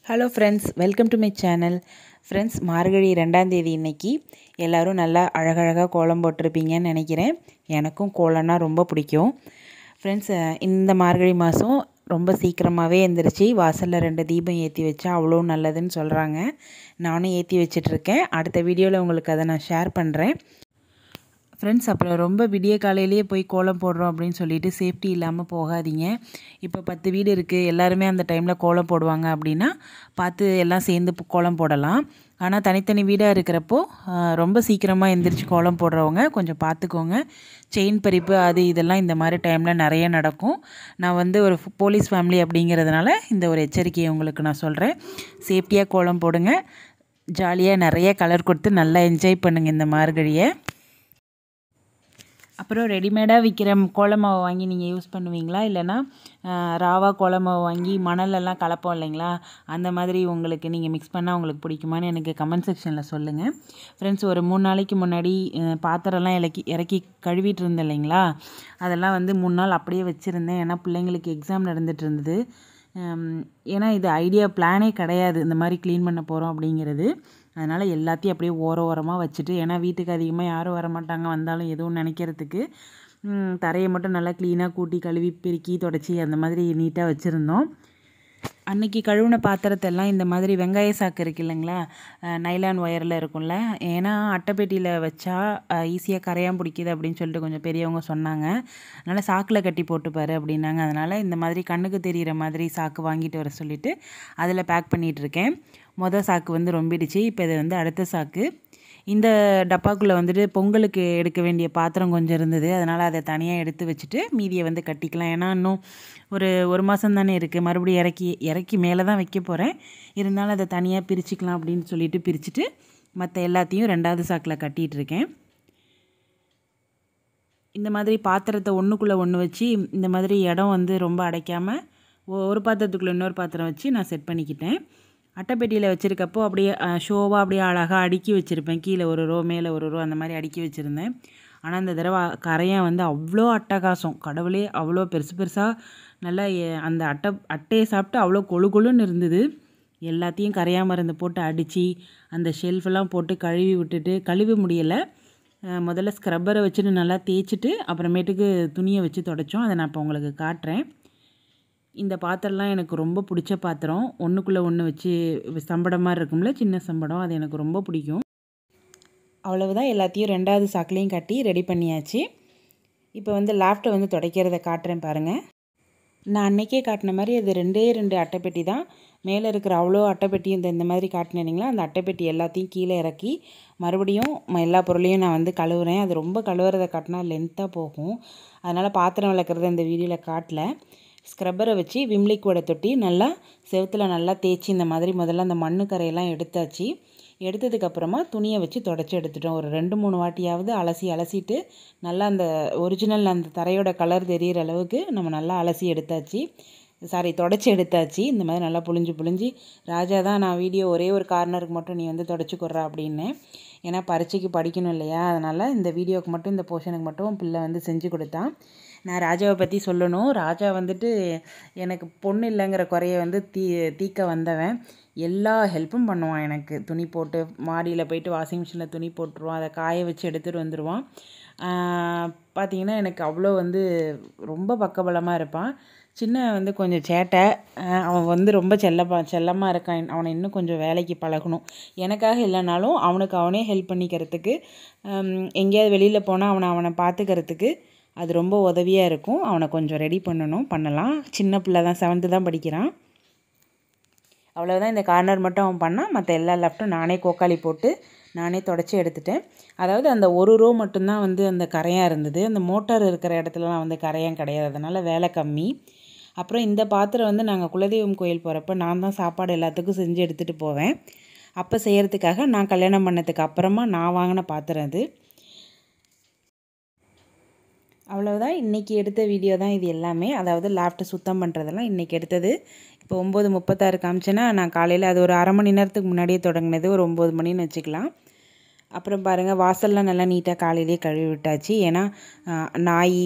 hello friends welcome to my channel friends Margazhi ரெண்டாம் தேதி இன்னைக்கு எல்லோரும் நல்லா அழகழகாக கோலம் போட்டிருப்பீங்கன்னு நினைக்கிறேன் எனக்கும் கோலம்னா ரொம்ப பிடிக்கும் ஃப்ரெண்ட்ஸ் இந்த மார்கழி மாதம் ரொம்ப சீக்கிரமாகவே எந்திரிச்சு வாசலில் ரெண்டு தீபம் ஏற்றி வச்சா அவ்வளோ நல்லதுன்னு சொல்கிறாங்க நானும் ஏற்றி வச்சிட்ருக்கேன் அடுத்த வீடியோவில் உங்களுக்கு அதை நான் ஷேர் பண்ணுறேன் ஃப்ரெண்ட்ஸ் அப்புறம் ரொம்ப விடிய காலையிலேயே போய் கோலம் போடுறோம் அப்படின்னு சொல்லிட்டு சேஃப்டி இல்லாமல் போகாதீங்க இப்போ பத்து வீடு இருக்குது எல்லாருமே அந்த டைமில் கோலம் போடுவாங்க அப்படின்னா பார்த்து எல்லாம் சேர்ந்து போ- கோலம் போடலாம் ஆனால் தனித்தனி வீடாக இருக்கிறப்போ ஆஹ், ரொம்ப சீக்கிரமாக எந்திரிச்சு கோலம் போடுறவங்க கொஞ்சம் பார்த்துக்கோங்க செயின் பறிப்பு அது இதெல்லாம் இந்த மாதிரி டைமில் நிறைய நடக்கும் நான் வந்து ஒரு ஃபு- போலீஸ் ஃபேமிலி அப்படிங்கிறதுனால இந்த ஒரு எச்சரிக்கையை உங்களுக்கு நான் சொல்கிறேன் சேஃப்டியாக கோலம் போடுங்க ஜாலியாக நிறைய கலர் கொடுத்து நல்லா என்ஜாய் பண்ணுங்கள் இந்த மார்கழியை அப்புறம் ரெடிமேடாக விற்கிற கோல மாவு வாங்கி நீங்கள் யூஸ் பண்ணுவீங்களா இல்லைன்னா ஆஹ், ராவா கோல மாவு வாங்கி மணலெல்லாம் கலப்போம் இல்லைங்களா அந்த மாதிரி உங்களுக்கு நீங்கள் மிக்ஸ் பண்ணால் உங்களுக்கு பிடிக்குமான்னு எனக்கு கமெண்ட் செக்ஷனில் சொல்லுங்கள் ஃப்ரெண்ட்ஸ் ஒரு மூணு நாளைக்கு முன்னாடி ஆஹ், பாத்திரம்லாம் இலக்கி இறக்கி கழுவிட்டு இருந்தேன் இல்லைங்களா அதெல்லாம் வந்து மூணு நாள் அப்படியே வச்சுருந்தேன் ஏன்னா பிள்ளைங்களுக்கு எக்ஸாம் நடந்துட்டு இருந்தது ஹம், ஏன்னா இது ஐடியா பிளானே கிடையாது இந்த மாதிரி க்ளீன் பண்ண போகிறோம் அப்படிங்கிறது அதனால் எல்லாத்தையும் அப்படியே ஓர ஓரமாக வச்சுட்டு ஏன்னா வீட்டுக்கு அதிகமாக யாரும் வர மாட்டாங்க வந்தாலும் எதுவும் நினைக்கிறதுக்கு ம், தரையை மட்டும் நல்லா க்ளீனாக கூட்டி கழுவி பெருக்கி தொடச்சி அந்த மாதிரி நீட்டாக வச்சுருந்தோம் அன்னைக்கு கழுவுன பாத்திரத்தை எல்லாம் இந்த மாதிரி வெங்காய சாக்கு இருக்கு இல்லைங்களா அஹ் நைலான் ஒயரில் இருக்கும்ல ஏன்னா அட்டைப்பெட்டியில் வச்சா ஈஸியாக கரையான் பிடிக்குது அப்படின்னு சொல்லிட்டு கொஞ்சம் பெரியவங்க சொன்னாங்க அதனால் சாக்கில் கட்டி போட்டுப்பாரு அப்படின்னாங்க அதனால் இந்த மாதிரி கண்ணுக்கு தெரிகிற மாதிரி சாக்கு வாங்கிட்டு வர சொல்லிட்டு அதில் பேக் பண்ணிகிட்டு இருக்கேன் மொதல் சாக்கு வந்து ரொம்பிடுச்சு இப்போ இது வந்து அடுத்த சாக்கு இந்த டப்பாக்குள்ளே வந்துட்டு பொங்கலுக்கு எடுக்க வேண்டிய பாத்திரம் கொஞ்சம் இருந்தது அதனால் அதை தனியாக எடுத்து வச்சுட்டு மீதியை வந்து கட்டிக்கலாம் ஏன்னா இன்னும் ஒரு ஒரு மாதம் தானே இருக்குது மறுபடியும் இறக்கி இறக்கி மேலே தான் வைக்க போகிறேன் இருந்தாலும் அதை தனியாக பிரிச்சுக்கலாம் அப்படின்னு சொல்லிட்டு பிரிச்சுட்டு மற்ற எல்லாத்தையும் ரெண்டாவது சாக்கில் கட்டிகிட்டு இருக்கேன் இந்த மாதிரி பாத்திரத்தை ஒன்றுக்குள்ளே ஒன்று வச்சு இந்த மாதிரி இடம் வந்து ரொம்ப அடைக்காமல் ஒரு பாத்திரத்துக்குள்ளே இன்னொரு பாத்திரம் வச்சு நான் செட் பண்ணிக்கிட்டேன் அட்டைப்பெட்டியில் வச்சுருக்கப்போ அப்படியே ஷோவாக அப்படியே அழகாக அடுக்கி வச்சுருப்பேன் கீழே ஒரு ரோ மேலே ஒரு ரோ அந்த மாதிரி அடுக்கி வச்சுருந்தேன் ஆனால் இந்த தடவை கரையான் வந்து அவ்வளோ அட்டகாசம் கடவுளே அவ்வளோ பெருசு பெருசாக நல்லா எ- அந்த அட்டை அட்டையை சாப்பிட்டு அவ்வளோ கொழு கொழுன்னு இருந்தது எல்லாத்தையும் கரையான் மருந்து போட்டு அடித்து அந்த ஷெல்ஃபெல்லாம் போட்டு கழுவி விட்டுட்டு கழுவி முடியலை அஹ் முதல்ல ஸ்க்ரப்பரை வச்சுட்டு நல்லா தேய்ச்சிட்டு அப்புறமேட்டுக்கு துணியை வச்சு தொடச்சோம் அதை நான் இப்போ உங்களுக்கு காட்டுறேன் இந்த பாத்திரம்லாம் எனக்கு ரொம்ப பிடிச்ச பாத்திரம் ஒன்றுக்குள்ளே ஒன்று வச்சு சம்படம் மாதிரி இருக்கும்ல சின்ன சம்படம் அது எனக்கு ரொம்ப பிடிக்கும் அவ்வளவுதான் எல்லாத்தையும் ரெண்டாவது சாக்குலேயும் கட்டி ரெடி பண்ணியாச்சு இப்போ வந்து லேப்டை வந்து துடைக்கிறத காட்டுறேன் பாருங்கள் நான் அன்னைக்கே காட்டின மாதிரி அது ரெண்டே ரெண்டு அட்டைப்பெட்டி தான் மேலே இருக்கிற அவ்வளோ அட்டைப்பெட்டியும் இந்த இந்த மாதிரி காட்டினீங்களா அந்த அட்டைப்பெட்டி எல்லாத்தையும் கீழே இறக்கி மறுபடியும் ம- எல்லா பொருளையும் நான் வந்து கழுவுறேன் அது ரொம்ப கழுவுறதை காட்டினா லென்த்தாக போகும் அதனால் பாத்திரம் விளக்குறத இந்த வீடியோவில் காட்டல ஸ்க்ரப்பரை வச்சு விம் லிக்விடை தொட்டி நல்லா செவுத்துல நல்லா தேய்ச்சி இந்த மாதிரி முதல்ல அந்த மண்ணு கரையெல்லாம் எடுத்தாச்சு எடுத்ததுக்கப்புறமா துணியை வச்சு தொடச்சி எடுத்துட்டோம் ஒரு ரெண்டு மூணு வாட்டியாவது அலசி அலசிட்டு நல்லா அந்த ஒரிஜினல் அந்த தரையோட கலர் தெரியிற அளவுக்கு நம்ம நல்லா அலசி எடுத்தாச்சு சாரி தொடச்சி எடுத்தாச்சு இந்த மாதிரி நல்லா புழிஞ்சு புழிஞ்சு ராஜா தான் நான் வீடியோ ஒரே ஒரு கார்னருக்கு மட்டும் நீ வந்து தொடச்சி கொடுறா அப்படின்னு ஏன்னா பரீட்சைக்கு படிக்கணும் இல்லையா அதனால் இந்த வீடியோவுக்கு மட்டும் இந்த போர்ஷனுக்கு மட்டும் பிள்ளை வந்து செஞ்சு கொடுத்தான் நான் ராஜாவை பற்றி சொல்லணும் ராஜா வந்துட்டு எனக்கு பொண்ணு இல்லைங்கிற குறைய வந்து தீ தீக்க வந்தவன் எல்லா ஹெல்ப்பும் பண்ணுவான் எனக்கு துணி போட்டு மாடியில் போயிட்டு வாஷிங் மிஷினில் துணி போட்டுருவான் அதை காய வச்சு எடுத்துகிட்டு வந்துடுவான் பார்த்தீங்கன்னா எனக்கு அவ்வளோ வந்து ரொம்ப பக்கபலமாக இருப்பான் சின்ன வந்து கொஞ்சம் சேட்டை ஆஹ் அவன் வந்து ரொம்ப செல்லப்பா செல்லமாக இருக்கான் அவனை இன்னும் கொஞ்சம் வேலைக்கு பழகணும் எனக்காக இல்லைனாலும் அவனுக்கு அவனே ஹெல்ப் பண்ணிக்கிறதுக்கு ஹம், எங்கேயாவது வெளியில் போனால் அவனை அவனை பார்த்துக்கிறதுக்கு அது ரொம்ப உதவியாக இருக்கும் அவனை கொஞ்சம் ரெடி பண்ணணும் பண்ணலாம் சின்ன பிள்ளை தான் செவன்த்து தான் படிக்கிறான் அவ்வளோதான் இந்த கார்னர் மட்டும் அவன் பண்ணான் மற்ற எல்லா லெஃப்ட்டும் நானே கோக்காளி போட்டு நானே தொடச்சி எடுத்துட்டேன் அதாவது அந்த ஒரு ரோ மட்டும்தான் வந்து அந்த கரையான் இருந்தது அந்த மோட்டார் இருக்கிற இடத்துலலாம் வந்து கரையான் கிடையாது அதனால் வேலை கம்மி அப்புறம் இந்த பாத்திரம் வந்து நாங்கள் குலதெய்வம் கோயில் போகிறப்ப நான் தான் சாப்பாடு எல்லாத்துக்கும் செஞ்சு எடுத்துகிட்டு போவேன் அப்போ செய்கிறதுக்காக நான் கல்யாணம் பண்ணதுக்கு அப்புறமா நான் வாங்கின பாத்திரம் அது அவ்வளவுதான் இன்றைக்கி எடுத்த வீடியோ தான் இது எல்லாமே அதாவது லேப்டை சுத்தம் பண்ணுறதெல்லாம் இன்றைக்கி எடுத்தது இப்போ ஒம்பது முப்பத்தாறு காமிச்சேன்னா நான் காலையில் அது ஒரு அரை மணி நேரத்துக்கு முன்னாடியே தொடங்கினது ஒரு ஒம்பது மணின்னு வச்சுக்கலாம் அப்புறம் பாருங்கள் வாசல்லாம் நல்லா நீட்டாக காலையிலேயே கழுவி விட்டாச்சு ஏன்னா ஆ, நாய்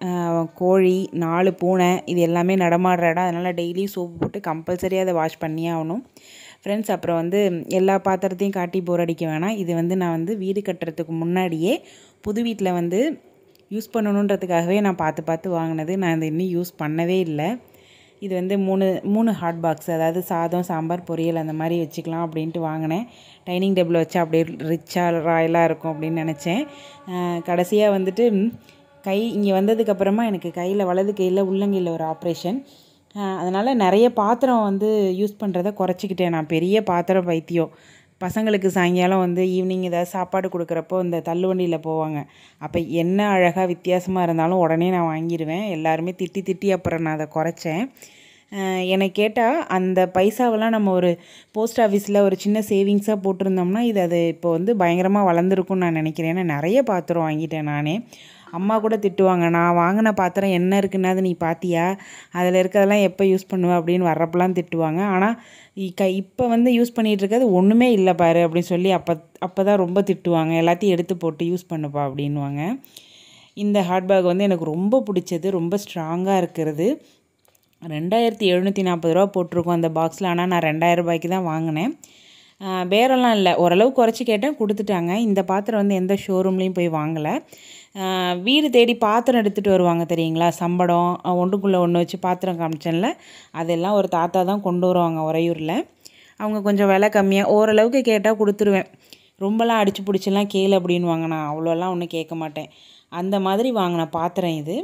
ஆஹ் கோழி நாலு பூனை இது எல்லாமே நடமாடுற இடம் அதனால் டெய்லி சோப்பு போட்டு கம்பல்சரியாக அதை வாஷ் பண்ணியே ஆகணும் ஃப்ரெண்ட்ஸ் அப்புறம் வந்து எல்லா பாத்திரத்தையும் காட்டி போர் அடிக்க வேணாம் இது வந்து நான் வந்து வீடு கட்டுறதுக்கு முன்னாடியே புது வீட்டில் வந்து யூஸ் பண்ணணுன்றதுக்காகவே நான் பார்த்து பார்த்து வாங்கினது நான் இதை இன்னும் யூஸ் பண்ணவே இல்லை இது வந்து மூணு மூணு ஹாட் பாக்ஸ் அதாவது சாதம் சாம்பார் பொரியல் அந்த மாதிரி வச்சுக்கலாம் அப்படின்ட்டு வாங்கினேன் டைனிங் டேபிள் வச்சா அப்படியே ரிச்சாக ராயலாக இருக்கும் அப்படின்னு நினச்சேன் கடைசியாக வந்துட்டு ம், கை இங்கே வந்ததுக்கப்புறமா எனக்கு கையில் வலது கையில் உள்ளங்கையில் ஒரு ஆப்ரேஷன் அதனால் நிறைய பாத்திரம் வந்து யூஸ் பண்ணுறத குறைச்சிக்கிட்டேன் நான் பெரிய பாத்திரம் பைத்தியம் பசங்களுக்கு சாயங்காலம் வந்து ஈவினிங் ஏதாவது சாப்பாடு கொடுக்குறப்போ இந்த தள்ளுவண்டியில் போவாங்க அப்போ என்ன அழகாக வித்தியாசமாக இருந்தாலும் உடனே நான் வாங்கிடுவேன் எல்லாருமே திட்டி திட்டி அப்புறம் நான் அதை குறைச்சேன் அஹ் என்னை கேட்டால் அந்த பைசாவெல்லாம் நம்ம ஒரு போஸ்ட் ஆஃபீஸில் ஒரு சின்ன சேவிங்ஸாக போட்டிருந்தோம்னா இது அது இப்போ வந்து பயங்கரமாக வளர்ந்துருக்கும்னு நான் நினைக்கிறேன் ஏன்னா நிறைய பாத்திரம் வாங்கிட்டேன் நானே அம்மா கூட திட்டுவாங்க நான் வாங்கின பாத்திரம் என்ன இருக்குன்னாது நீ பாத்தியா அதில் இருக்கிறதெல்லாம் எப்போ யூஸ் பண்ணுவ அப்படின்னு வர்றப்பெல்லாம் திட்டுவாங்க ஆனால் க இப்போ வந்து யூஸ் பண்ணிகிட்டு இருக்கிறது ஒன்றுமே இல்லை பாரு அப்படின்னு சொல்லி அப்போ அப்போ தான் ரொம்ப திட்டுவாங்க எல்லாத்தையும் எடுத்து போட்டு யூஸ் பண்ணுப்பா அப்படின்வாங்க இந்த ஹாட் பேக் வந்து எனக்கு ரொம்ப பிடிச்சது ரொம்ப ஸ்ட்ராங்காக இருக்கிறது ரெண்டாயிரத்தி எழுநூற்றி நாற்பது ரூபா போட்டிருக்கோம் அந்த பாக்ஸில் ஆனால் நான் ரெண்டாயிரம் ரூபாய்க்கு தான் வாங்கினேன் ஆஹ் பேரெல்லாம் இல்லை ஓரளவு குறைச்சி கேட்டேன் கொடுத்துட்டாங்க இந்த பாத்திரம் வந்து எந்த ஷோரூம்லேயும் போய் வாங்கலை ஆஹ் வீடு தேடி பாத்திரம் எடுத்துகிட்டு வருவாங்க தெரியுங்களா சம்படம் அஹ் ஒன்றுக்குள்ளே ஒன்று வச்சு பாத்திரம் காமிச்சேன்ல அதெல்லாம் ஒரு தாத்தா தான் கொண்டு வருவாங்க உறையூரில் அவங்க கொஞ்சம் விலை கம்மியாக ஓரளவுக்கு கேட்டால் கொடுத்துருவேன் ரொம்பலாம் அடிச்சு பிடிச்சலாம் கேளு அப்படின்வாங்க நான் அவ்வளோலாம் ஒன்றும் கேட்க மாட்டேன் அந்த மாதிரி வாங்கின பாத்திரம் இது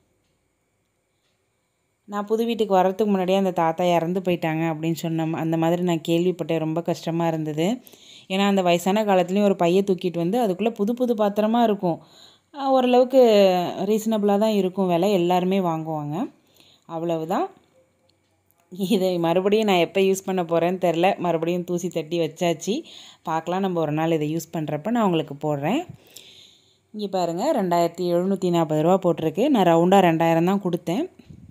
நான் புது வீட்டுக்கு வர்றதுக்கு முன்னாடியே அந்த தாத்தா இறந்து போயிட்டாங்க அப்படின்னு சொன்ன அந்த மாதிரி நான் கேள்விப்பட்டேன் ரொம்ப கஷ்டமாக இருந்தது ஏன்னா அந்த வயசான காலத்துலேயும் ஒரு பையை தூக்கிட்டு வந்து அதுக்குள்ளே புது புது பாத்திரமாக இருக்கும் ஆஹ் ஓரளவுக்கு ரீசனபிளாக தான் இருக்கும் விலை எல்லாருமே வாங்குவாங்க அவ்வளவுதான் இதை மறுபடியும் நான் எப்போ யூஸ் பண்ண போகிறேன்னு தெரில மறுபடியும் தூசி தட்டி வச்சாச்சு பார்க்கலாம் நம்ம ஒரு நாள் இதை யூஸ் பண்ணுறப்ப நான் உங்களுக்கு போடுறேன் இங்கே பாருங்கள் ரெண்டாயிரத்தி எழுநூற்றி நாற்பது ரூபா போட்டிருக்கு நான் ரவுண்டாக ரெண்டாயிரம் தான் கொடுத்தேன்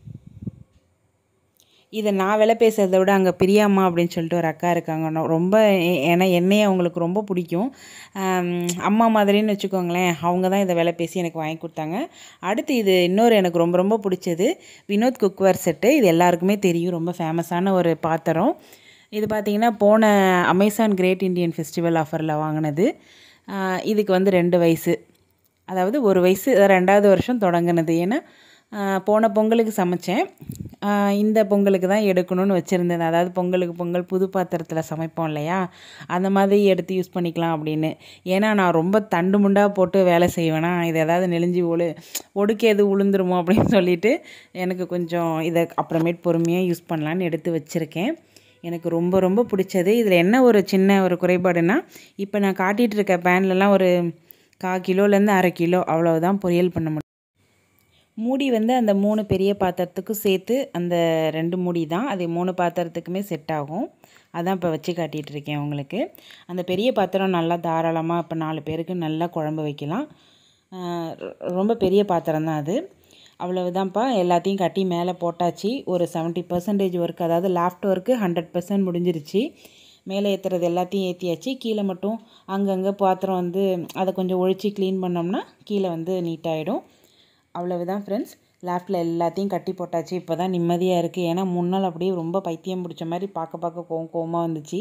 இதை நான் விலை பேசுறதை விட அங்கே பிரியாம்மா அப்படின்னு சொல்லிட்டு ஒரு அக்கா இருக்காங்க நான் ரொம்ப எ- ஏன்னா என்னையே அவங்களுக்கு ரொம்ப பிடிக்கும் ஆம், அம்மா மாதிரின்னு வச்சுக்கோங்களேன் அவங்க தான் இதை விலை பேசி எனக்கு வாங்கி கொடுத்தாங்க அடுத்து இது இன்னொரு எனக்கு ரொம்ப ரொம்ப பிடிச்சது வினோத் குக்வேர் செட்டு இது எல்லாருக்குமே தெரியும் ரொம்ப ஃபேமஸான ஒரு பாத்திரம் இது பார்த்தீங்கன்னா போன அமேசான் கிரேட் இந்தியன் ஃபெஸ்டிவல் ஆஃபரில் வாங்கினது ஆ, இதுக்கு வந்து ரெண்டு வயசு அதாவது ஒரு வயசு அதாவது ரெண்டாவது வருஷம் தொடங்கினது ஏன்னா ஆ, போன பொங்கலுக்கு சமைச்சேன் ஆ, இந்த பொங்கலுக்கு தான் எடுக்கணும்னு வச்சுருந்தேன் அதாவது பொங்கலுக்கு பொங்கல் புது பாத்திரத்தில் சமைப்போம் இல்லையா அந்த மாதிரி எடுத்து யூஸ் பண்ணிக்கலாம் அப்படின்னு ஏன்னா நான் ரொம்ப தண்டு முண்டாக போட்டு வேலை செய்வேனா இது ஏதாவது நெளிஞ்சு ஒழு ஒடுக்கு எது உளுந்துருமோ அப்படின்னு சொல்லிட்டு எனக்கு கொஞ்சம் இதை அப்புறமேட்டு பொறுமையாக யூஸ் பண்ணலான்னு எடுத்து வச்சுருக்கேன் எனக்கு ரொம்ப ரொம்ப பிடிச்சது இதில் என்ன ஒரு சின்ன ஒரு குறைபாடுனா இப்போ நான் காட்டிகிட்டு இருக்க பேன்லலாம் ஒரு கா கிலோலேருந்து அரை கிலோ அவ்வளவுதான் பொரியல் பண்ண முடியும் மூடி வந்து அந்த மூணு பெரிய பாத்திரத்துக்கும் சேர்த்து அந்த ரெண்டு மூடி தான் அது மூணு பாத்திரத்துக்குமே செட் ஆகும் அதான் இப்போ வச்சு காட்டிகிட்டு இருக்கேன் உங்களுக்கு அந்த பெரிய பாத்திரம் நல்லா தாராளமாக இப்போ நாலு பேருக்கு நல்லா குழம்பு வைக்கலாம் ஆஹ் ரொ- ரொம்ப பெரிய பாத்திரம் தான் அது அவ்வளவுதான்ப்பா எல்லாத்தையும் கட்டி மேலே போட்டாச்சு ஒரு 70% பர்சன்டேஜ் ஒர்க் அதாவது லாஃப்ட் ஒர்க்கு ஹண்ட்ரட் பர்சன்ட் முடிஞ்சிருச்சு மேலே ஏற்றுறது எல்லாத்தையும் ஏற்றியாச்சு கீழே மட்டும் அங்கங்கே பாத்திரம் வந்து அதை கொஞ்சம் ஒழிச்சு க்ளீன் பண்ணோம்னா கீழே வந்து நீட்டாகிடும் அவ்வளவுதான் ஃப்ரெண்ட்ஸ் லேஃப்டில் எல்லாத்தையும் கட்டி போட்டாச்சு இப்போ தான் நிம்மதியாக இருக்குது ஏன்னா முன்னால் அப்படியே ரொம்ப பைத்தியம் பிடிச்ச மாதிரி பார்க்க பார்க்க கோவம் கோவமாக வந்துச்சு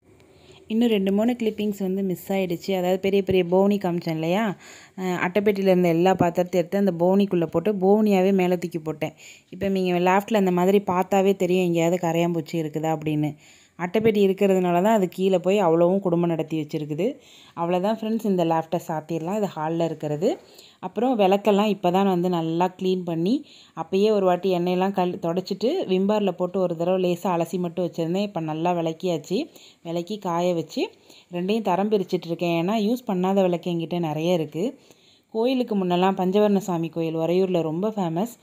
இன்னும் ரெண்டு மூணு கிளிப்பிங்ஸ் வந்து மிஸ் ஆகிடுச்சு அதாவது பெரிய பெரிய போனி காமிச்சேன் இல்லையா அஹ் அட்டைப்பெட்டியில் இருந்த எல்லா பாத்திரத்தையும் எடுத்து அந்த போனிக்குள்ளே போட்டு போனியாகவே மேலே தூக்கி போட்டேன் இப்போ நீங்கள் லேஃப்டில் அந்த மாதிரி பார்த்தாவே தெரியும் எங்கேயாவது கரையாம்பூச்சி இருக்குதா அப்படின்னு அட்டைப்பெட்டி இருக்கிறதுனால தான் அது கீழே போய் அவ்வளவும் குடும்பம் நடத்தி வச்சுருக்குது அவ்வளோதான் ஃப்ரெண்ட்ஸ் இந்த லேஃப்டை சாத்திடலாம் இது ஹாலில் இருக்கிறது அப்புறம் விளக்கெல்லாம் இப்போ தான் வந்து நல்லா க்ளீன் பண்ணி அப்பயே ஒரு வாட்டி எண்ணெயெல்லாம் கல் தொடச்சிட்டு விம்பாரில் போட்டு ஒரு தடவை லேசாக அலசி மட்டும் வச்சுருந்தேன் இப்போ நல்லா விளக்கியாச்சு விளக்கி காய வச்சு ரெண்டையும் தரம் பிரிச்சுட்டு இருக்கேன் ஏன்னா யூஸ் பண்ணாத விளக்கு என்கிட்ட நிறைய இருக்குது கோயிலுக்கு முன்னெல்லாம் பஞ்சவர்ண சாமி கோயில் உறையூரில் ரொம்ப ஃபேமஸ்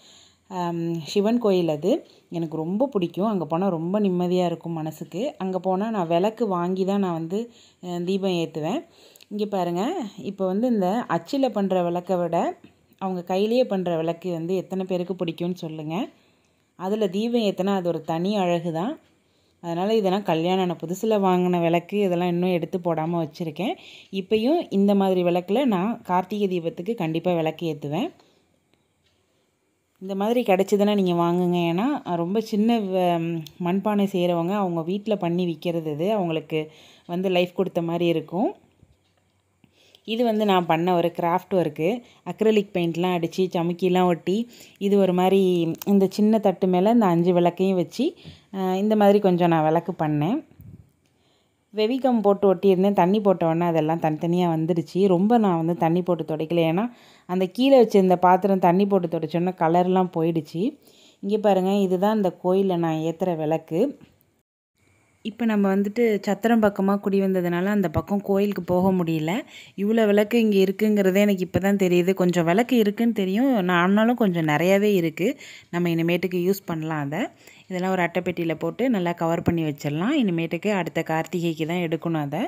சிவன் கோயில் அது எனக்கு ரொம்ப பிடிக்கும் அங்கே போனால் ரொம்ப நிம்மதியாக இருக்கும் மனசுக்கு அங்கே போனால் நான் விளக்கு வாங்கி தான் நான் வந்து அஹ், தீபம் ஏற்றுவேன் இங்கே பாருங்கள் இப்போ வந்து இந்த அச்சில் பண்ணுற விளக்கை விட அவங்க கையிலேயே பண்ணுற விளக்கு வந்து எத்தனை பேருக்கு பிடிக்கும்னு சொல்லுங்கள் அதில் தீபம் ஏற்றினா அது ஒரு தனி அழகு தான் அதனால் இதெல்லாம் கல்யாணம் ஆன புதுசில் வாங்கின விளக்கு இதெல்லாம் இன்னும் எடுத்து போடாமல் வச்சுருக்கேன் இப்போயும் இந்த மாதிரி விளக்கில் நான் கார்த்திகை தீபத்துக்கு கண்டிப்பாக விளக்கு ஏற்றுவேன் இந்த மாதிரி கிடச்சிதுன்னா நீங்கள் வாங்குங்க ஏன்னா ரொம்ப சின்ன வ- மண்பானை செய்கிறவங்க அவங்க வீட்டில் பண்ணி விற்கிறது இது அவங்களுக்கு வந்து லைஃப் கொடுத்த மாதிரி இருக்கும் இது வந்து நான் பண்ண ஒரு கிராஃப்ட் ஒர்க்கு அக்ரலிக் பெயிண்ட்லாம் அடித்து சமுக்கிலாம் ஒட்டி இது ஒரு மாதிரி இந்த சின்ன தட்டு மேலே இந்த அஞ்சு விளக்கையும் வச்சு அஹ், இந்த மாதிரி கொஞ்சம் நான் விளக்கு பண்ணேன் வெவிகம் போட்டு ஒட்டியிருந்தேன் தண்ணி போட்ட உடனே அதெல்லாம் தனித்தனியாக வந்துடுச்சு ரொம்ப நான் வந்து தண்ணி போட்டு துடைக்கல ஏன்னா அந்த கீழே வச்சிருந்த பாத்திரம் தண்ணி போட்டு துடைச்சோன்னா கலர்லாம் போயிடுச்சு இங்கே பாருங்கள் இதுதான் இந்த கோயிலில் நான் ஏற்றுற விளக்கு இப்போ நம்ம வந்துட்டு சத்திரம் பக்கமாக குடி வந்ததுனால அந்த பக்கம் கோயிலுக்கு போக முடியல இவ்வளோ விளக்கு இங்கே இருக்குங்கிறதே எனக்கு இப்போ தான் தெரியுது கொஞ்சம் விளக்கு இருக்குன்னு தெரியும் நான் ஆனாலும் கொஞ்சம் நிறையாவே இருக்குது நம்ம இனிமேட்டுக்கு யூஸ் பண்ணலாம் அதை இதெல்லாம் ஒரு அட்டைப்பெட்டியில் போட்டு நல்லா கவர் பண்ணி வச்சிடலாம் இனிமேட்டுக்கு அடுத்த கார்த்திகைக்கு தான் எடுக்கணும் அதை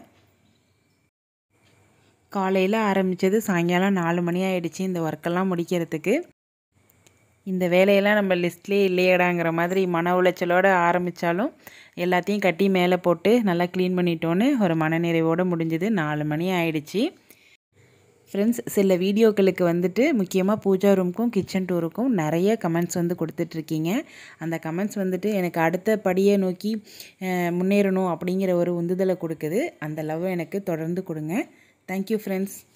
காலையில் ஆரம்பித்தது சாயங்காலம் நாலு மணி ஆயிடுச்சு இந்த ஒர்க்கெல்லாம் முடிக்கிறதுக்கு இந்த வேலையெல்லாம் நம்ம லிஸ்ட்லேயே இல்லையடாங்கிற மாதிரி மன உளைச்சலோடு ஆரம்பித்தாலும் எல்லாத்தையும் கட்டி மேலே போட்டு நல்லா க்ளீன் பண்ணிட்டோன்னு ஒரு மனநிறைவோடு முடிஞ்சுது நாலு மணி ஆயிடுச்சு ஃப்ரெண்ட்ஸ் சில வீடியோக்களுக்கு வந்துட்டு முக்கியமாக பூஜா ரூமுக்கும் கிச்சன் டூருக்கும் நிறைய கமெண்ட்ஸ் வந்து கொடுத்துட்ருக்கீங்க அந்த கமெண்ட்ஸ் வந்துட்டு எனக்கு அடுத்த படியை நோக்கி அஹ், முன்னேறணும் அப்படிங்கிற ஒரு உந்துதலை கொடுக்குது அந்த லவ் எனக்கு தொடர்ந்து கொடுங்க தேங்க்யூ ஃப்ரெண்ட்ஸ்